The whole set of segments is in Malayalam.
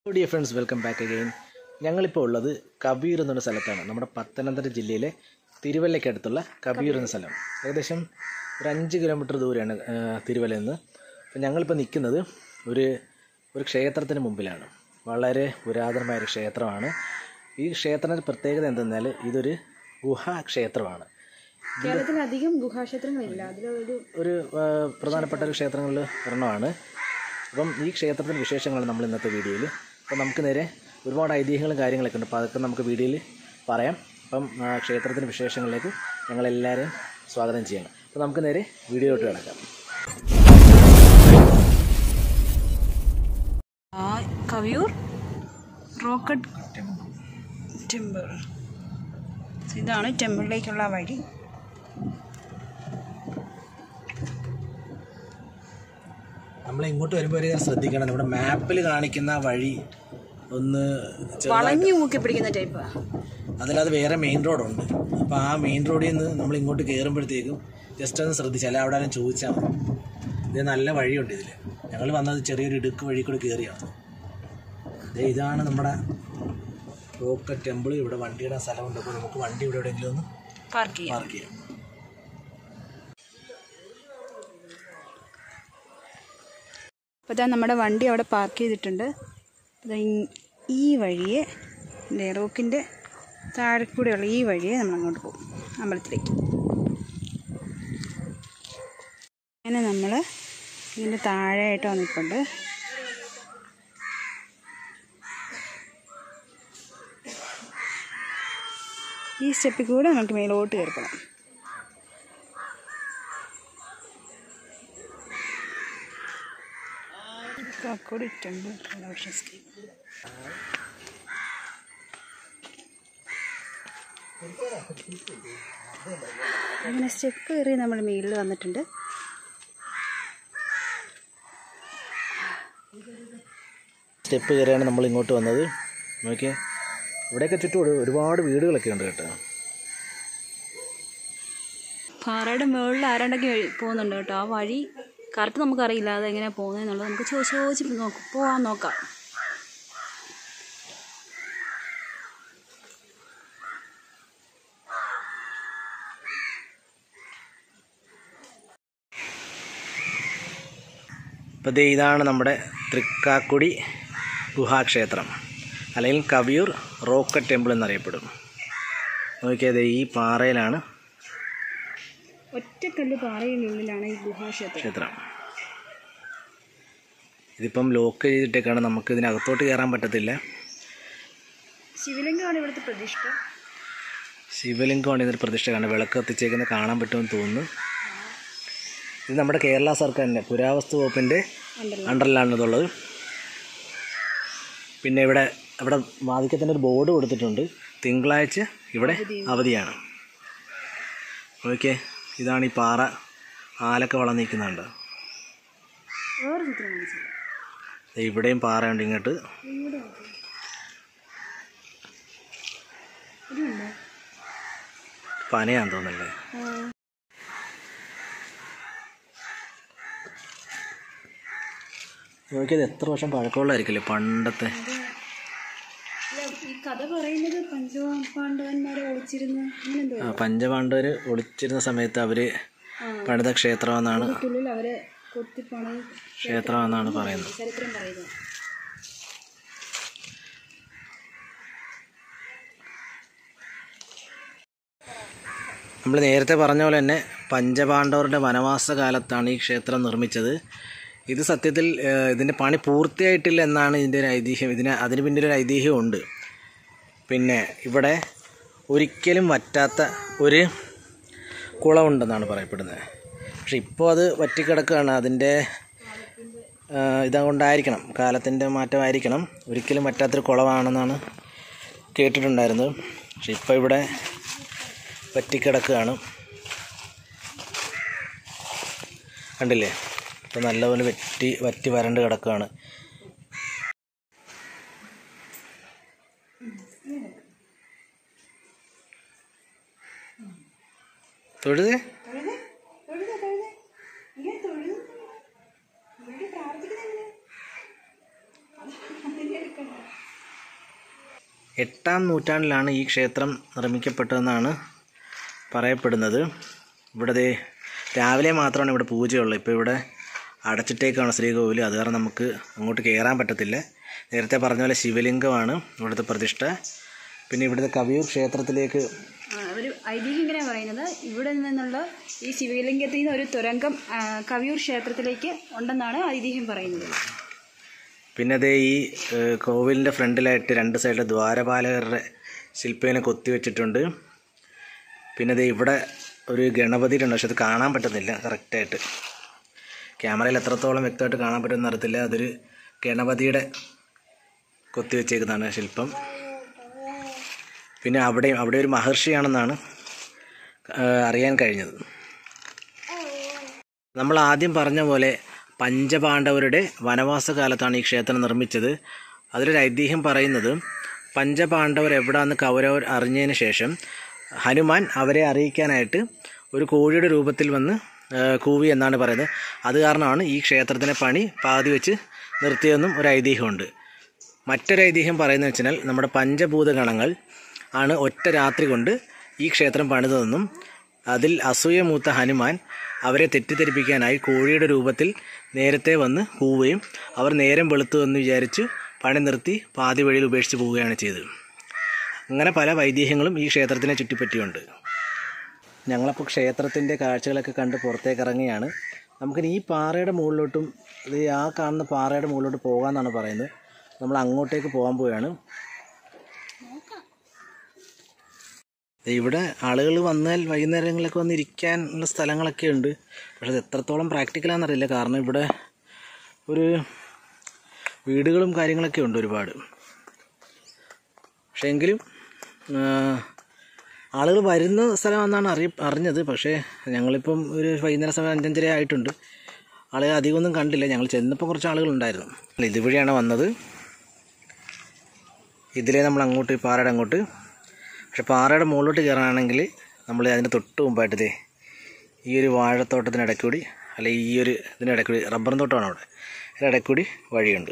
dear friends welcome back again ഞങ്ങളിപ്പോൾ ഉള്ളത് കബീർ എന്നൊരു സ്ഥലത്താണ് നമ്മുടെ പത്തനംതിട്ട ജില്ലയിലെ തിരുവല്ലയ്ക്കടുത്തുള്ള കബീർ എന്ന സ്ഥലം ഏകദേശം ഒരു അഞ്ച് കിലോമീറ്റർ ദൂരെയാണ് ആ, തിരുവല്ലയിൽ നിന്ന് അപ്പോൾ ഞങ്ങളിപ്പോൾ നിൽക്കുന്നത് ഒരു ഒരു ക്ഷേത്രത്തിന് മുമ്പിലാണ് വളരെ പുരാതനമായ ഒരു ക്ഷേത്രമാണ് ഈ ക്ഷേത്രത്തിൻ്റെ പ്രത്യേകത എന്തെന്നാൽ ഇതൊരു ഗുഹാ ക്ഷേത്രമാണ് കേരളത്തിൽ അധികം ഗുഹാക്ഷേത്രങ്ങളില്ല അതിലൊരു ഒരു ആ, പ്രധാനപ്പെട്ട ഒരു ക്ഷേത്രങ്ങളിൽ ഒരെണ്ണമാണ് അപ്പം ഈ ക്ഷേത്രത്തിൻ്റെ വിശേഷങ്ങളാണ് നമ്മൾ ഇന്നത്തെ വീഡിയോയിൽ അപ്പം നമുക്ക് നേരെ ഒരുപാട് ഐതിഹ്യങ്ങളും കാര്യങ്ങളൊക്കെ ഉണ്ട് അപ്പോൾ അതൊക്കെ നമുക്ക് വീഡിയോയിൽ പറയാം അപ്പം ആ ക്ഷേത്രത്തിൻ്റെ വിശേഷങ്ങളിലേക്ക് ഞങ്ങളെല്ലാവരെയും സ്വാഗതം ചെയ്യണം അപ്പോൾ നമുക്ക് നേരെ വീഡിയോയിലോട്ട് കിടക്കാം ആ കവിയൂർ റോക്കറ്റ് ടെമ്പിൾ ഇതാണ് ടെമ്പിളിലേക്കുള്ള വഴി നമ്മൾ ഇങ്ങോട്ട് വരുമ്പോൾ ഒരു ശ്രദ്ധിക്കണം നമ്മുടെ മാപ്പിൽ കാണിക്കുന്ന വഴി ഒന്ന് ചെറുതായിട്ട് വളഞ്ഞു മൂക്കി പിടിക്കുന്ന ടൈപ്പ് അതിലത് വേറെ മെയിൻ റോഡുണ്ട് അപ്പോൾ ആ മെയിൻ റോഡിൽ നിന്ന് നമ്മൾ ഇങ്ങോട്ട് കയറുമ്പോഴത്തേക്കും ജസ്റ്റ് ഒന്ന് ശ്രദ്ധിച്ചാൽ അവിടെ ആരും ചോദിച്ചാൽ മതി ഇത് നല്ല വഴിയുണ്ട് ഇതിൽ ഞങ്ങൾ വന്നത് ചെറിയൊരു ഇടുക്ക് വഴി കൂടെ കയറിയാണ് ദേ ഇതാണ് നമ്മുടെ റോക്കറ്റ് ടെമ്പിൾ ഇവിടെ വണ്ടിയുടെ സ്ഥലമുണ്ട് അപ്പോൾ നമുക്ക് വണ്ടി ഇവിടെ എവിടെയെങ്കിലും ഒന്ന് പാർക്ക് ചെയ്യാം പാർക്ക് ചെയ്യാം അപ്പോൾ ഇതാ നമ്മുടെ വണ്ടി അവിടെ പാർക്ക് ചെയ്തിട്ടുണ്ട് ഇതാ ഇ- ഈ വഴിയെ ദേ റോക്കിൻ്റെ താഴെ കൂടെയുള്ള ഈ വഴിയെ നമ്മൾ അങ്ങോട്ട് പോകും അമ്പലത്തിലേക്ക് അങ്ങനെ നമ്മൾ ഇതിൻ്റെ താഴെയായിട്ട് വന്നിട്ടുണ്ട് ഈ സ്റ്റെപ്പിൽ കൂടെ നമുക്ക് മേലോട്ട് കയറിക്കണം കാക്കോട് ടെമ്പിൾ പ്രൊഡക്ഷൻ സ്കീം അങ്ങനെ സ്റ്റെപ്പ് കയറി നമ്മൾ മേളിൽ വന്നിട്ടുണ്ട് സ്റ്റെപ്പ് കയറിയാണ് നമ്മൾ ഇങ്ങോട്ട് വന്നത് നോക്കിയേ ഇവിടെയൊക്കെ ചുറ്റും ഒരു- ഒരുപാട് വീടുകളൊക്കെ ഉണ്ട് കേട്ടോ പാറയുടെ മുകളിൽ ആരാണ്ടൊക്കെ വഴി പോകുന്നുണ്ട് കേട്ടോ ആ വഴി കറക്റ്റ് നമുക്കറിയില്ല അതെങ്ങനെയാണ് പോകുന്നതെന്നുള്ളത് നമുക്ക് ചോദിച്ച് ചോദിച്ച് നോക്കാം പോകാൻ നോക്കാം അപ്പോൾ ദേ ഇതാണ് നമ്മുടെ തൃക്കാക്കുടി ഗുഹാക്ഷേത്രം അല്ലെങ്കിൽ കവിയൂർ റോക്കറ്റ് ടെമ്പിൾ എന്നറിയപ്പെടും നോക്കിയാൽ ദേ ഈ പാറയിലാണ് ഒറ്റക്കല്ല് പാറയിലുള്ളിലാണ് ഈ ഗുഹാക്ഷേത്രം ക്ഷേത്രം ഇതിപ്പം ലോക്ക് ചെയ്തിട്ടേക്കാണ് നമുക്ക് ഇതിനകത്തോട്ട് കയറാൻ പറ്റത്തില്ല ശിവലിംഗമാണ് ഇവിടുത്തെ പ്രതിഷ്ഠ ശിവലിംഗമാണ് ഇതിന് പ്രതിഷ്ഠ കാണുന്നത് വിളക്ക് കത്തിച്ചേക്കുന്നത് കാണാൻ പറ്റുമെന്ന് തോന്നുന്നു ഇത് നമ്മുടെ കേരള സർക്കാരിൻ്റെ പുരാവസ്തു വകുപ്പിൻ്റെ അണ്ടറിലാണ് ഇതുള്ളത് പിന്നെ ഇവിടെ ഇവിടെ വാതിക്കത്തിൻ്റെ ഒരു ബോർഡ് കൊടുത്തിട്ടുണ്ട് തിങ്കളാഴ്ച ഇവിടെ അവധിയാണ് ഓക്കെ ഇതാണ് ഈ പാറ ആലൊക്കെ വളർന്നു നിൽക്കുന്നുണ്ട് വേറെ ചിത്രം കാണിച്ചു ദേ ഇവിടെയും പാറയുണ്ട് ഇങ്ങോട്ട് ഇതുണ്ടോ പനയാന്ന് തോന്നുന്നല്ലേ നോക്കിയത് എത്ര വർഷം പഴക്കമുള്ളതായിരിക്കില്ലേ പണ്ടത്തെ അല്ല ഈ കഥ പറയുന്നത് പഞ്ചപാണ്ഡവന്മാരെ ഒളിച്ചിരുന്ന് അങ്ങനെ എന്തോ ആ, പഞ്ചപാണ്ഡവർ ഒളിച്ചിരുന്ന സമയത്ത് അവർ പണിത ക്ഷേത്രമെന്നാണ് ഉള്ളിൽ അവരെ കൊത്തിപ്പണി ക്ഷേത്രമെന്നാണ് പറയുന്നത് ചരിത്രം പറയുന്നത് നമ്മൾ നേരത്തെ പറഞ്ഞ പോലെ തന്നെ പഞ്ചപാണ്ഡവരുടെ വനവാസ കാലത്താണ് ഈ ക്ഷേത്രം നിർമ്മിച്ചത് ഇത് സത്യത്തിൽ ഏഹ്, ഇതിൻ്റെ പണി പൂർത്തിയായിട്ടില്ല എന്നാണ് ഇതിൻ്റെ ഒരു ഐതിഹ്യം ഇതിന് അതിന് പിന്നിലൊരു ഐതിഹ്യമുണ്ട് പിന്നെ ഇവിടെ ഒരിക്കലും വറ്റാത്ത ഒരു കുളമുണ്ടെന്നാണ് പറയപ്പെടുന്നത് പക്ഷെ ഇപ്പോൾ അത് വറ്റിക്കിടക്കുകയാണ് അതിൻ്റെ ഇതുകൊണ്ടായിരിക്കണം കാലത്തിൻ്റെ മാറ്റമായിരിക്കണം ഒരിക്കലും വറ്റാത്തൊരു കുളമാണെന്നാണ് കേട്ടിട്ടുണ്ടായിരുന്നത് പക്ഷെ ഇപ്പോൾ ഇവിടെ പറ്റിക്കിടക്കുകയാണ് കണ്ടില്ലേ ഇപ്പം നല്ലപോലെ വെട്ടി വറ്റി വരണ്ട് കിടക്കുകയാണ് തൊഴുതേ എട്ടാം നൂറ്റാണ്ടിലാണ് ഈ ക്ഷേത്രം നിർമ്മിക്കപ്പെട്ടതെന്നാണ് പറയപ്പെടുന്നത് ഇവിടെ ദേ രാവിലെ മാത്രമാണ് ഇവിടെ പൂജയുള്ളത് ഇപ്പോൾ ഇവിടെ അടച്ചിട്ടേക്കാണ് ശ്രീകോവിൽ അത് കാരണം നമുക്ക് അങ്ങോട്ട് കയറാൻ പറ്റത്തില്ല നേരത്തെ പറഞ്ഞ പോലെ ശിവലിംഗമാണ് ഇവിടുത്തെ പ്രതിഷ്ഠ പിന്നെ ഇവിടുത്തെ കവിയൂർ ക്ഷേത്രത്തിലേക്ക് ആ, ഒരു ഐതിഹ്യം ഇങ്ങനെ പറയുന്നത് ഇവിടെ നിന്നുള്ള ഈ ശിവലിംഗത്തിൽ നിന്ന് ഒരു തുരങ്കം ആ, കവിയൂർ ക്ഷേത്രത്തിലേക്ക് ഉണ്ടെന്നാണ് ഐതിഹ്യം പറയുന്നത് പിന്നെ അതേ ഈ ഏഹ്, കോവിലിൻ്റെ ഫ്രണ്ടിലായിട്ട് രണ്ട് സൈഡിൽ ദ്വാരപാലകരുടെ ശില്പേനെ കൊത്തി വെച്ചിട്ടുണ്ട് പിന്നെ ദേ ഇവിടെ ഒരു ഗണപതിയുടെ ഉണ്ട് പക്ഷെ അത് കാണാൻ പറ്റുന്നില്ല കറക്റ്റായിട്ട് ക്യാമറയിൽ എത്രത്തോളം വ്യക്തമായിട്ട് കാണാൻ പറ്റുമെന്ന് അറിയത്തില്ല അതൊരു ഗണപതിയുടെ കൊത്തി വെച്ചേക്കുന്നതാണ് ശില്പം പിന്നെ അവിടെ അവിടെ ഒരു മഹർഷിയാണെന്നാണ് ഏഹ്, അറിയാൻ കഴിഞ്ഞത് നമ്മൾ ആദ്യം പറഞ്ഞ പോലെ പഞ്ചപാണ്ഡവരുടെ വനവാസ കാലത്താണ് ഈ ക്ഷേത്രം നിർമ്മിച്ചത് അതിലൊരു ഐതിഹ്യം പറയുന്നത് പഞ്ചപാണ്ഡവർ എവിടാന്ന് കൗരവർ അറിഞ്ഞതിന് ശേഷം ഹനുമാൻ അവരെ അറിയിക്കാനായിട്ട് ഒരു കോഴിയുടെ രൂപത്തിൽ വന്ന് ആ, കൂവി എന്നാണ് പറയുന്നത് അത് കാരണമാണ് ഈ ക്ഷേത്രത്തിനെ പണി പാതി വെച്ച് നിർത്തിയതെന്നും ഒരു ഐതിഹ്യമുണ്ട് മറ്റൊരു ഐതിഹ്യം പറയുന്നത് വെച്ചാൽ നമ്മുടെ പഞ്ചഭൂതഗണങ്ങൾ ആണ് ഒറ്റ രാത്രി കൊണ്ട് ഈ ക്ഷേത്രം പണിതതെന്നും അതിൽ അസൂയ മൂത്ത ഹനുമാൻ അവരെ തെറ്റിദ്ധരിപ്പിക്കാനായി കോഴിയുടെ രൂപത്തിൽ നേരത്തെ വന്ന് കൂവുകയും അവർ നേരം വെളുത്തു എന്ന് വിചാരിച്ച് പണി നിർത്തി പാതി വഴിയിൽ ഉപേക്ഷിച്ച് പോവുകയാണ് ചെയ്തത് അങ്ങനെ പല വൈദേഹ്യങ്ങളും ഈ ക്ഷേത്രത്തിനെ ചുറ്റിപ്പറ്റിയുണ്ട് ഞങ്ങളപ്പോൾ ക്ഷേത്രത്തിൻ്റെ കാഴ്ചകളൊക്കെ കണ്ട് പുറത്തേക്ക് ഇറങ്ങിയാണ് നമുക്കിനി ഈ പാറയുടെ മുകളിലോട്ടും ഇത് ആ കാണുന്ന പാറയുടെ മുകളിലോട്ട് പോകാമെന്നാണ് പറയുന്നത് നമ്മൾ അങ്ങോട്ടേക്ക് പോകാൻ പോവുകയാണ് ദേ ഇവിടെ ആളുകൾ വന്നാൽ വൈകുന്നേരങ്ങളിലൊക്കെ വന്ന് ഇരിക്കാനുള്ള സ്ഥലങ്ങളൊക്കെ ഉണ്ട് പക്ഷെ അത് എത്രത്തോളം പ്രാക്ടിക്കലാണെന്നറിയില്ല കാരണം ഇവിടെ ഒരു വീടുകളും കാര്യങ്ങളൊക്കെ ഉണ്ട് ഒരുപാട് പക്ഷേ എങ്കിലും ആളുകൾ വരുന്ന സ്ഥലമാണെന്നാണ് അറിയ അറിഞ്ഞത് പക്ഷേ ഞങ്ങളിപ്പം ഒരു വൈകുന്നേര സമയം അഞ്ചഞ്ചര ആയിട്ടുണ്ട് ആളുകൾ അധികമൊന്നും കണ്ടില്ല ഞങ്ങൾ ചെന്നപ്പോൾ കുറച്ച് ആളുകളുണ്ടായിരുന്നു അല്ല, ഇതുവഴിയാണ് വന്നത് ഇതിലേ നമ്മൾ അങ്ങോട്ട് ഈ പാറയുടെ അങ്ങോട്ട് പക്ഷെ പാറയുടെ മുകളിലോട്ട് കയറാനാണെങ്കിൽ നമ്മൾ അതിന് തൊട്ട് മുമ്പായിട്ട് ദേ ഈ ഒരു വാഴത്തോട്ടത്തിനിടയ്ക്ക് കൂടി അല്ലെ ഈ ഒരു ഇതിനിടയ്ക്ക് കൂടി റബ്ബർ തോട്ടമാണ് അവിടെ ഇതിനിടയ്ക്ക് കൂടി വഴിയുണ്ട്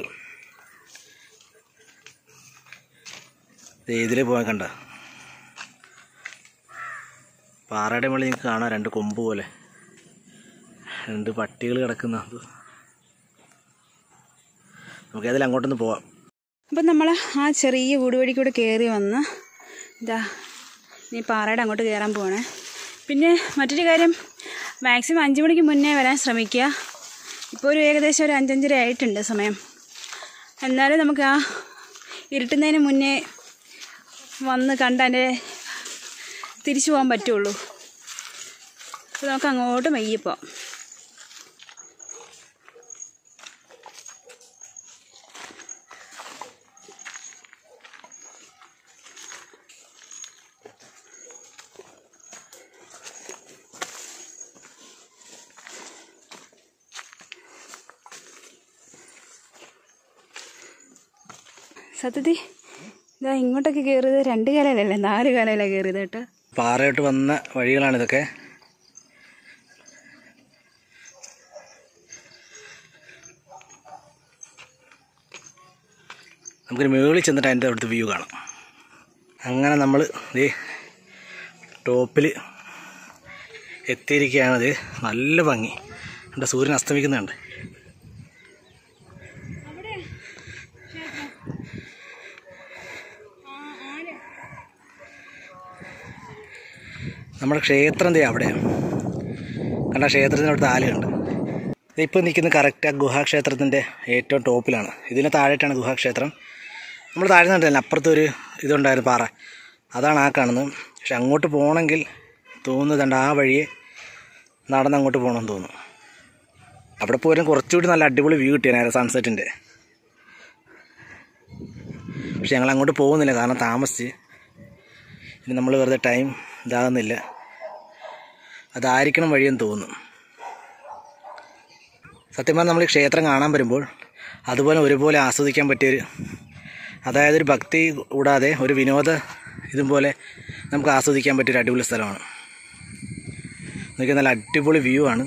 ദേ ഇതിലേ പോകാൻ കണ്ട പാറയുടെ മുകളിൽ നിങ്ങൾക്ക് കാണാം രണ്ട് കൊമ്പ് പോലെ രണ്ട് പട്ടികൾ കിടക്കുന്നത് നമുക്ക് അതിൽ അങ്ങോട്ടൊന്ന് പോവാം അപ്പം നമ്മൾ ആ ചെറിയ കൂടുവഴി കൂടെ കയറി വന്ന് ഇതാ ഇനി പാറയുടെ അങ്ങോട്ട് കയറാൻ പോവാണ് പിന്നെ മറ്റൊരു കാര്യം മാക്സിമം അഞ്ച് മണിക്ക് മുന്നേ വരാൻ ശ്രമിക്കുക ഇപ്പോൾ ഒരു ഏകദേശം ഒരു അഞ്ചഞ്ചര ആയിട്ടുണ്ട് സമയം എന്നാലും നമുക്ക് ആ ഇരുട്ടുന്നതിന് മുന്നേ വന്ന് കണ്ട് അതിൻ്റെ തിരിച്ചു പോകാൻ പറ്റുള്ളൂ അപ്പോൾ നമുക്ക് അങ്ങോട്ട് മെയ്യെ പോവാം സത്യത്തിൽ ഇതാ ഇങ്ങോട്ടൊക്കെ കയറിയത് രണ്ട് കാലയിലല്ലേ നാല് കാലയിലാണ് കയറിയത് കേട്ടോ പാറയോട്ട് വന്ന വഴികളാണ് ഇതൊക്കെ നമുക്കൊരു മുകളിൽ ചെന്നിട്ട് അതിൻ്റെ അവിടുത്തെ വ്യൂ കാണാം അങ്ങനെ നമ്മൾ ദേ ടോപ്പിൽ എത്തിയിരിക്കുകയാണ് ഇത് നല്ല ഭംഗി എൻ്റെ സൂര്യൻ അസ്തമിക്കുന്നുണ്ട് നമ്മുടെ ക്ഷേത്രം ദേ അവിടെയാണ് കണ്ട ക്ഷേത്രത്തിനടുത്ത് ആലുണ്ട് ഇപ്പോൾ നിൽക്കുന്ന കറക്റ്റ് ആ ഗുഹാക്ഷേത്രത്തിൻ്റെ ഏറ്റവും ടോപ്പിലാണ് ഇതിന് താഴെയായിട്ടാണ് ഗുഹാക്ഷേത്രം നമ്മൾ താഴെ നിന്നിട്ടല്ല അപ്പുറത്ത് ഒരു ഇതുണ്ടായിരുന്നു പാറ അതാണ് ആ കാണുന്നത് പക്ഷെ അങ്ങോട്ട് പോകണമെങ്കിൽ തോന്നുന്നുണ്ട് ആ വഴിയെ നടന്ന് അങ്ങോട്ട് പോകണമെന്ന് തോന്നുന്നു അവിടെ പോയാലും കുറച്ചുകൂടി നല്ല അടിപൊളി വ്യൂ കിട്ടിയാണ് സൺസെറ്റിൻ്റെ പക്ഷെ ഞങ്ങൾ അങ്ങോട്ട് പോകുന്നില്ല കാരണം താമസിച്ച് ഇനി നമ്മൾ വെറുതെ ടൈം ഇതാകുന്നില്ല അതായിരിക്കണം വഴിയെന്ന് തോന്നുന്നു സത്യം പറഞ്ഞാൽ നമ്മൾ ഈ ക്ഷേത്രം കാണാൻ വരുമ്പോൾ അതുപോലെ ഒരുപോലെ ആസ്വദിക്കാൻ പറ്റിയൊരു അതായത് ഒരു ഭക്തി കൂടാതെ ഒരു വിനോദ ഇതും പോലെ നമുക്ക് ആസ്വദിക്കാൻ പറ്റിയൊരു അടിപൊളി സ്ഥലമാണ് നോക്കി നല്ല അടിപൊളി വ്യൂ ആണ്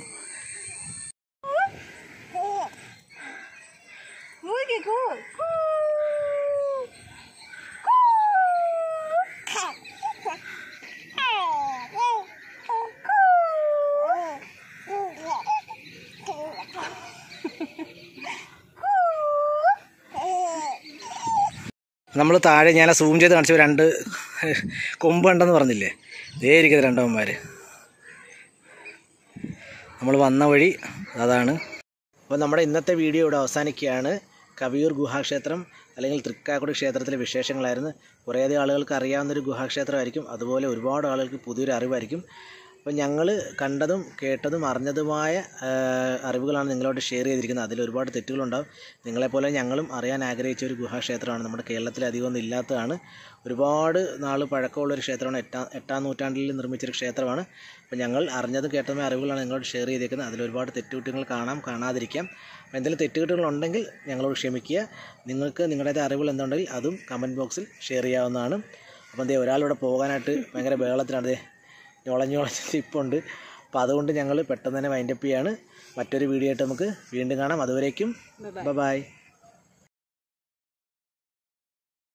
നമ്മൾ താഴെ ഞാൻ സൂം ചെയ്ത് കാണിച്ച രണ്ട് കൊമ്പ് ഉണ്ടെന്ന് പറഞ്ഞില്ലേ ഇതേ ഇരിക്കുന്നത് രണ്ടവന്മാർ നമ്മൾ വന്ന വഴി അതാണ് അപ്പോൾ നമ്മുടെ ഇന്നത്തെ വീഡിയോ ഇവിടെ അവസാനിക്കുകയാണ് കവിയൂർ ഗുഹാക്ഷേത്രം അല്ലെങ്കിൽ തൃക്കാക്കുടി ക്ഷേത്രത്തിലെ വിശേഷങ്ങളായിരുന്നു കുറേയധികം ആളുകൾക്ക് അറിയാവുന്നൊരു ഗുഹാക്ഷേത്രമായിരിക്കും അതുപോലെ ഒരുപാട് ആളുകൾക്ക് പുതിയൊരു അറിവായിരിക്കും അപ്പോൾ ഞങ്ങൾ കണ്ടതും കേട്ടതും അറിഞ്ഞതുമായ ആ, അറിവുകളാണ് നിങ്ങളോട് ഷെയർ ചെയ്തിരിക്കുന്നത് അതിൽ ഒരുപാട് തെറ്റുകളുണ്ടാവും നിങ്ങളെപ്പോലെ ഞങ്ങളും അറിയാൻ ആഗ്രഹിച്ച ഒരു ഗുഹാക്ഷേത്രമാണ് നമ്മുടെ കേരളത്തിൽ അധികമൊന്നും ഇല്ലാത്തതാണ് ഒരുപാട് നാൾ പഴക്കമുള്ളൊരു ക്ഷേത്രമാണ് എട്ടാം എട്ടാം നൂറ്റാണ്ടിൽ നിർമ്മിച്ചൊരു ക്ഷേത്രമാണ് അപ്പോൾ ഞങ്ങൾ അറിഞ്ഞതും കേട്ടതുമായ അറിവുകളാണ് നിങ്ങളോട് ഷെയർ ചെയ്തേക്കുന്നത് അതിൽ ഒരുപാട് തെറ്റുകുറ്റങ്ങൾ കാണാം കാണാതിരിക്കാം അപ്പോൾ എന്തെങ്കിലും തെറ്റുകുറ്റങ്ങൾ ഉണ്ടെങ്കിൽ ഞങ്ങളോട് ക്ഷമിക്കുക നിങ്ങൾക്ക് നിങ്ങളുടേതായ അറിവുകൾ എന്തുണ്ടെങ്കിൽ അതും കമൻറ്റ് ബോക്സിൽ ഷെയർ ചെയ്യാവുന്നതാണ് അപ്പം എന്തേ ഒരാളിവിടെ പോകാനായിട്ട് ഭയങ്കര ബഹളത്തിലാണ് ദേ ഞൊളഞ്ഞൊളഞ്ഞ ഇപ്പുണ്ട് അപ്പോൾ അതുകൊണ്ട് ഞങ്ങൾ പെട്ടെന്ന് തന്നെ വൈൻഡപ്പ് ചെയ്യാണ് മറ്റൊരു വീഡിയോ ആയിട്ട് നമുക്ക് വീണ്ടും കാണാം അതുവരേക്കും ബൈ